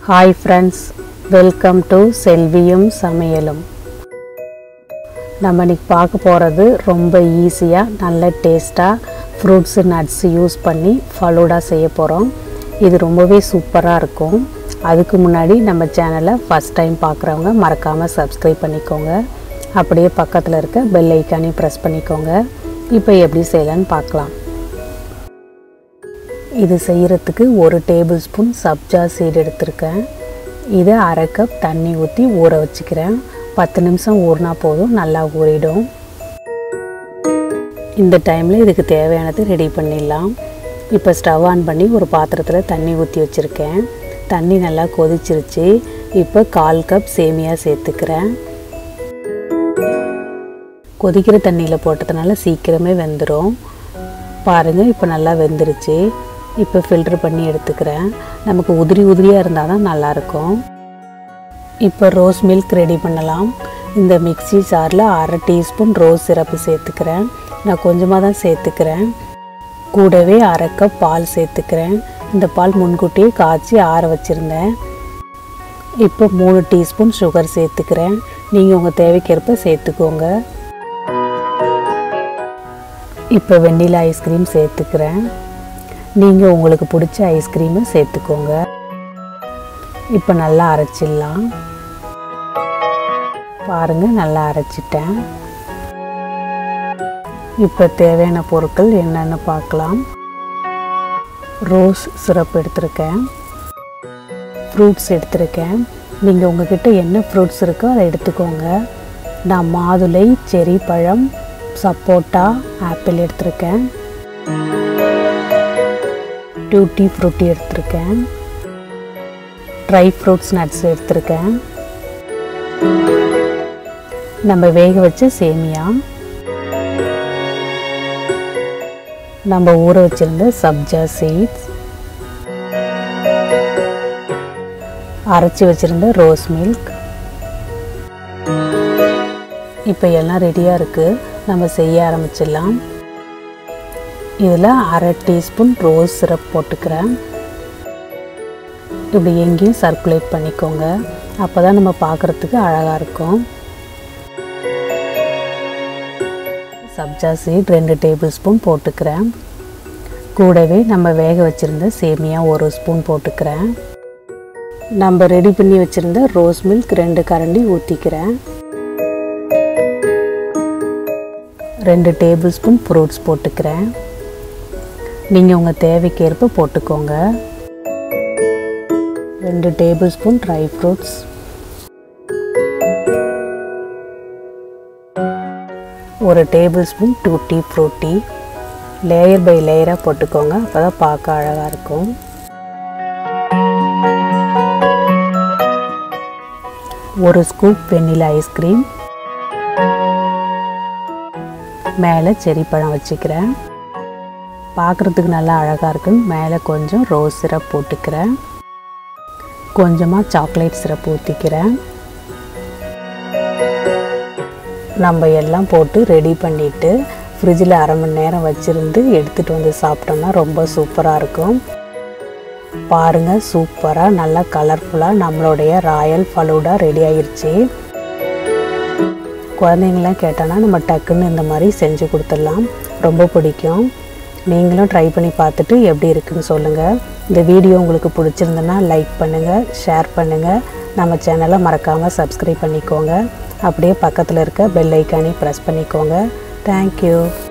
hi friends welcome to செல்வியும் சமையலும் நம்ம இன்னைக்கு பார்க்க போகிறது ரொம்ப ஈஸியாக நல்ல டேஸ்ட்டாக ஃப்ரூட்ஸு நட்ஸ் யூஸ் பண்ணி ஃபலூடா செய்ய போகிறோம் இது ரொம்பவே சூப்பராக இருக்கும் அதுக்கு முன்னாடி நம்ம சேனலை ஃபஸ்ட் டைம் பார்க்குறவங்க மறக்காமல் சப்ஸ்கிரைப் பண்ணிக்கோங்க அப்படியே பக்கத்தில் இருக்க பெல் ஐக்கானையும் ப்ரெஸ் பண்ணிக்கோங்க இப்போ எப்படி செய்யலான்னு பார்க்கலாம் இது செய்கிறதுக்கு ஒரு டேபிள் ஸ்பூன் சப்ஜா சீடு எடுத்திருக்கேன் இதை அரை கப் தண்ணி ஊற்றி ஊற வச்சுக்கிறேன் பத்து நிமிஷம் ஊறினா போதும் நல்லா ஊறிடும் இந்த டைமில் இதுக்கு தேவையானது ரெடி பண்ணிடலாம் இப்போ ஸ்டவ் ஆன் பண்ணி ஒரு பாத்திரத்தில் தண்ணி ஊற்றி வச்சுருக்கேன் தண்ணி நல்லா கொதிச்சிருச்சு இப்போ கால் கப் சேமியா சேர்த்துக்கிறேன் கொதிக்கிற தண்ணியில் போட்டதுனால சீக்கிரமே வெந்துடும் பாருங்கள் இப்போ நல்லா வெந்துருச்சு இப்போ ஃபில்ட்ரு பண்ணி எடுத்துக்கிறேன் நமக்கு உதிரி உதிரியாக இருந்தால் தான் நல்லாயிருக்கும் இப்போ ரோஸ் மில்க் ரெடி பண்ணலாம் இந்த மிக்ஸி ஜாரில் அரை டீஸ்பூன் ரோஸ் சிரப்பு சேர்த்துக்கிறேன் நான் கொஞ்சமாக தான் சேர்த்துக்கிறேன் கூடவே அரை கப் பால் சேர்த்துக்கிறேன் இந்த பால் முன்கூட்டியே காய்ச்சி ஆற வச்சுருந்தேன் இப்போ மூணு டீஸ்பூன் சுகர் சேர்த்துக்கிறேன் நீங்கள் உங்கள் தேவைக்கேற்ப சேர்த்துக்கோங்க இப்போ வெண்ணிலா ஐஸ்கிரீம் சேர்த்துக்கிறேன் நீங்கள் உங்களுக்கு பிடிச்ச ஐஸ்கிரீமை சேர்த்துக்கோங்க இப்போ நல்லா அரைச்சிடலாம் பாருங்கள் நல்லா அரைச்சிட்டேன் இப்போ தேவையான பொருட்கள் என்னென்னு பார்க்கலாம் ரோஸ் சிரப் எடுத்திருக்கேன் ஃப்ரூட்ஸ் எடுத்திருக்கேன் நீங்கள் உங்ககிட்ட என்ன ஃப்ரூட்ஸ் இருக்கோ அதை எடுத்துக்கோங்க நான் மாதுளை செரி பழம் சப்போட்டா ஆப்பிள் எடுத்திருக்கேன் டியூட்டி ஃப்ரூட்டி எடுத்திருக்கேன் ட்ரை ஃப்ரூட்ஸ் நட்ஸ் எடுத்திருக்கேன் நம்ம வேக வச்ச சேமியா நம்ம ஊற வச்சிருந்த சப்ஜா சீட்ஸ் அரைச்சி வச்சிருந்த ரோஸ் மில்க் இப்போ எல்லாம் ரெடியாக இருக்குது நம்ம செய்ய ஆரம்பிச்சிடலாம் இதில் அரை டீஸ்பூன் ரோஸ் சிரப் போட்டுக்கிறேன் இப்படி எங்கேயும் சர்க்குலேட் பண்ணிக்கோங்க அப்போ தான் நம்ம பார்க்குறதுக்கு அழகாக இருக்கும் சப்ஜா சீட் ரெண்டு டேபிள் ஸ்பூன் போட்டுக்கிறேன் கூடவே நம்ம வேக வச்சுருந்த சேமியா ஒரு ஸ்பூன் போட்டுக்கிறேன் நம்ம ரெடி பண்ணி வச்சுருந்த ரோஸ் மில்க் ரெண்டு கரண்டி ஊற்றிக்கிறேன் ரெண்டு டேபிள் ஸ்பூன் ஃப்ரூட்ஸ் போட்டுக்கிறேன் நீங்கள் உங்கள் தேவைக்கேற்ப போட்டுக்கோங்க ரெண்டு டேபிள் ஸ்பூன் ட்ரை ஃப்ரூட்ஸ் ஒரு table spoon tutti frutti layer by லேயராக போட்டுக்கோங்க அப்போ தான் பார்க்க அழகாக இருக்கும் ஒரு ஸ்கூப் வெண்ணிலா ஐஸ்கிரீம் மேலே செரி பழம் வச்சுக்கிறேன் பார்க்குறதுக்கு நல்லா அழகாக இருக்குன்னு மேலே கொஞ்சம் ரோஸ் சிரப் போட்டுக்கிறேன் கொஞ்சமாக சாக்லேட் சிரப் ஊற்றிக்கிறேன் நம்ம எல்லாம் போட்டு ரெடி பண்ணிவிட்டு ஃப்ரிட்ஜில் அரை மணி நேரம் வச்சுருந்து எடுத்துகிட்டு வந்து சாப்பிட்டோம்னா ரொம்ப சூப்பராக இருக்கும் பாருங்கள் சூப்பராக நல்லா கலர்ஃபுல்லாக நம்மளுடைய ராயல் ஃபலூடா ரெடி ஆயிடுச்சு குழந்தைங்களாம் கேட்டோன்னா நம்ம டக்குன்னு இந்த மாதிரி செஞ்சு கொடுத்துடலாம் ரொம்ப பிடிக்கும் நீங்களும் ட்ரை பண்ணி பார்த்துட்டு எப்படி இருக்குன்னு சொல்லுங்கள் இந்த வீடியோ உங்களுக்கு பிடிச்சிருந்தனா லைக் பண்ணுங்கள் ஷேர் பண்ணுங்கள் நம்ம சேனலை மறக்காமல் சப்ஸ்கிரைப் பண்ணிக்கோங்க அப்படியே பக்கத்தில் இருக்க பெல் ஐக்கானே ப்ரெஸ் பண்ணிக்கோங்க தேங்க்யூ